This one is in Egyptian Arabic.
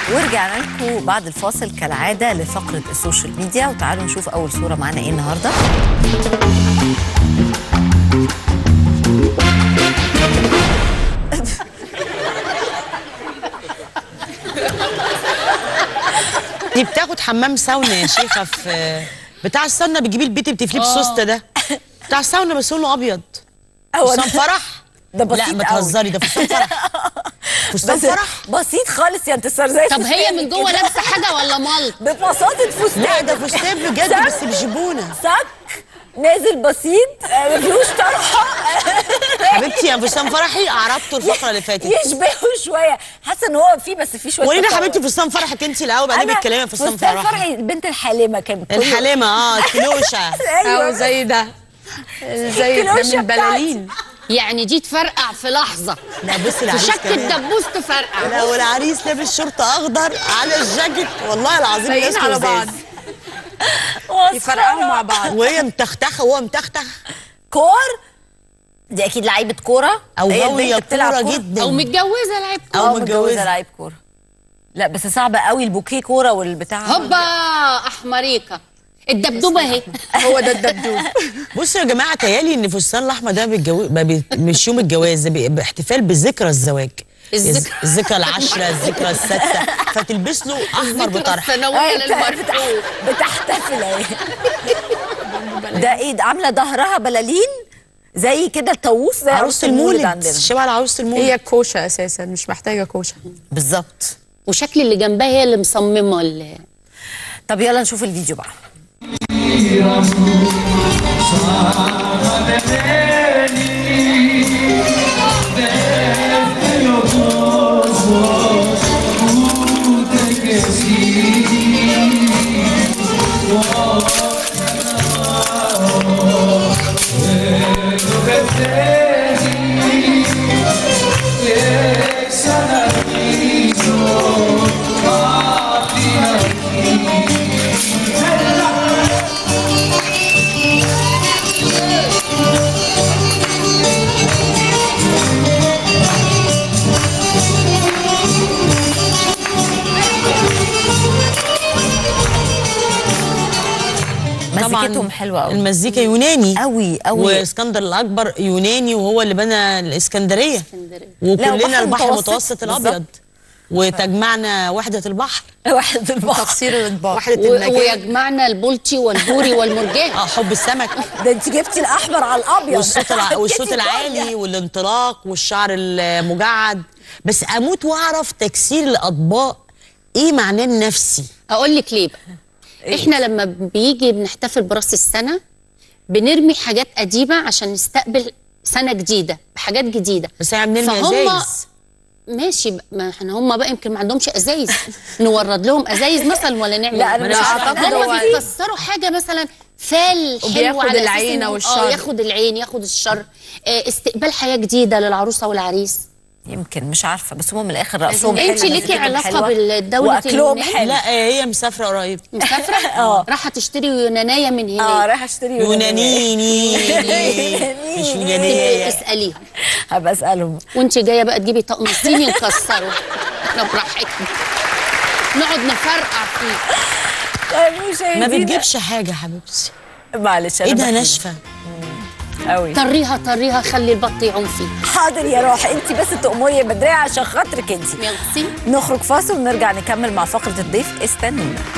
ورجعنا لكم بعد الفاصل كالعاده لفقره السوشيال ميديا وتعالوا نشوف اول صوره معانا ايه النهارده دي بتاخد حمام ساونا يا شيخه في بتاع الساونا بتجيبي البيت بتفليه بسوسته ده بتاع الساونا بس لونه ابيض هو ده- فستان فرح ده بسيط لا ما قوي. تهزري ده فستان فرح فستان بس فرح بسيط خالص يا انتصار زي طب هي فستان من جوه كده. لابسه حاجه ولا ملط ببساطه فستان لا ده فستان بجد صح؟ بس بجبونه صك نازل بسيط آه، ما فيهوش طرحه حبيبتي يا فستان فرحي عرضته الفقره اللي فاتت يشبهه شويه حاسه ان هو فيه بس فيه شويه ولينا تطور. حبيبتي فستان فرحك انت الاول بعدين أنا بتكلمي عن فستان فستان فرحي فرحي البنت الحالمه كانت كله- الحليمه اه الكلوشه ايوه او زي ده زي ده الكلوشة من البلالين يعني دي تفرقع في لحظه لا بصي العريس تشك كمان الدبوس تفرقع لا والعريس لابس شورت اخضر على الجاكيت والله العظيم لايقين ناس على لزاز. بعض مسخرة. يفرقعوا مع بعض وهي متختخه وهو متختخ كور دي اكيد لعيبه كوره او هي غاويه البنت بتلعب كوره كورة. جدا او متجوزه لعيب أو اه متجوزة. متجوزه لعيب كوره لا بس صعبه قوي البوكيه كوره والبتاع هوبا احمريكا الدبدوبه اهي هو ده الدبدوب بصوا يا جماعه تهيالي ان فستان الاحمر ده بيتجو... ما بي... مش يوم الجواز ده بيبقى احتفال بذكرى الزواج الذكرى. الذكرى العاشره الذكرى السادسه فتلبس له احمر بطرح الثانويه أيوة، للمرفوض بتحتفل اهي ده ايه ده عامله ظهرها بلالين زي كده الطاووس زي عروسه المولد عندنا شبه على عروسه المولد هي كوشه اساسا مش محتاجه كوشه بالظبط وشكل اللي جنبها هي اللي مصممه ال- طب يلا نشوف الفيديو بقى مزيكتهم حلوه قوي المزيكا يوناني قوي قوي واسكندر الاكبر يوناني وهو اللي بنى الاسكندريه اسكندريه لا، وكلنا وبحر البحر المتوسط. المتوسط الابيض وتجمعنا وحده البحر واحد البحر تقصير الاطباق وحده و- المكان ويجمعنا البولتي والبوري والمرجان اه حب السمك ده انت جبتي الاحمر على الابيض والصوت الع... والصوت جبتي العالي كل- والانطلاق والشعر المجعد بس اموت واعرف تكسير الاطباق ايه معناه النفسي اقول لك ليه بقى احنا لما بيجي بنحتفل براس السنه بنرمي حاجات قديمه عشان نستقبل سنه جديده بحاجات جديده بس احنا بنرمي فهم- ازايز ماشي بقى، ما احنا هم بقى يمكن ما عندهمش ازايز نورد لهم ازايز مثلا ولا نعمل لا، أنا إيه؟ مش أعتقد هم هو- بيكسروا حاجه مثلا فال حلو وبياخد على أساس العين إن هو- والشر. اه ياخد العين ياخد الشر آه، استقبال حياه جديده للعروسه والعريس يمكن مش عارفه بس هم من الاخر راسهم حلو انت ليكي مزيكتهم علاقه حلوة، بالدوله واكلهم اليونان؟ حلو لا هي مسافره قريب مسافره اه. راح تشتري يونانيه من اه هناك رايحه اشتري يونانيني مش يونانيه تساليهم هبقى اسالهم وانت جايه بقى تجيبي طقم صيني نكسره احنا براحتنا نقعد نفرقع فيه طيب مشاهدينا ما بتجيبش حاجه حبيبتي معلش ايه ده ناشفه قوي طريها طريها خلي البط يعوم فيه حاضر يا روح انت بس تأمري يا بدرية عشان خاطرك انت ميرسي نخرج فاصل ونرجع نكمل مع فقرة الضيف استنونا